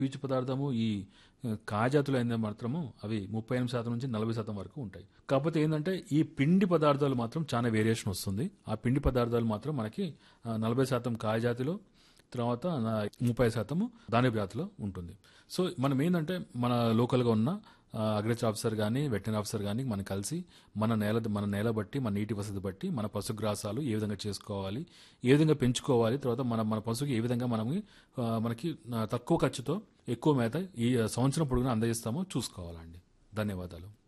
పీచు పదార్థము ఈ ఆ, కాజాతులు అయిన మాత్రము అవి ముప్పై ఎనిమిది శాతం నుంచి నలభై శాతం వరకు ఉంటాయి కాకపోతే ఏంటంటే ఈ పిండి పదార్థాలు మాత్రం చాలా వేరియేషన్ వస్తుంది ఆ పిండి పదార్థాలు మాత్రం మనకి ఆ, నలభై శాతం కాయజాతిలో తర్వాత నా ముప్పై శాతము ధాన్యపు జాతిలో ఉంటుంది సో మనం ఏంటంటే మన లోకల్గా ఉన్న అగ్రికల్చర్ ఆఫీసర్ కానీ వెటనరీ ఆఫీసర్ కానీ మనం కలిసి మన నేల మన నేల బట్టి మన నీటి వసతి బట్టి మన పశుగ్రాసాలు ఏ విధంగా చేసుకోవాలి ఏ విధంగా పెంచుకోవాలి తర్వాత మన మన పశువుకి ఏ విధంగా మనం మనకి ఆ, తక్కువ ఖర్చుతో ఎక్కువ మేత ఈ సంవత్సరం పొడుగునా అందజేస్తామో చూసుకోవాలండి ధన్యవాదాలు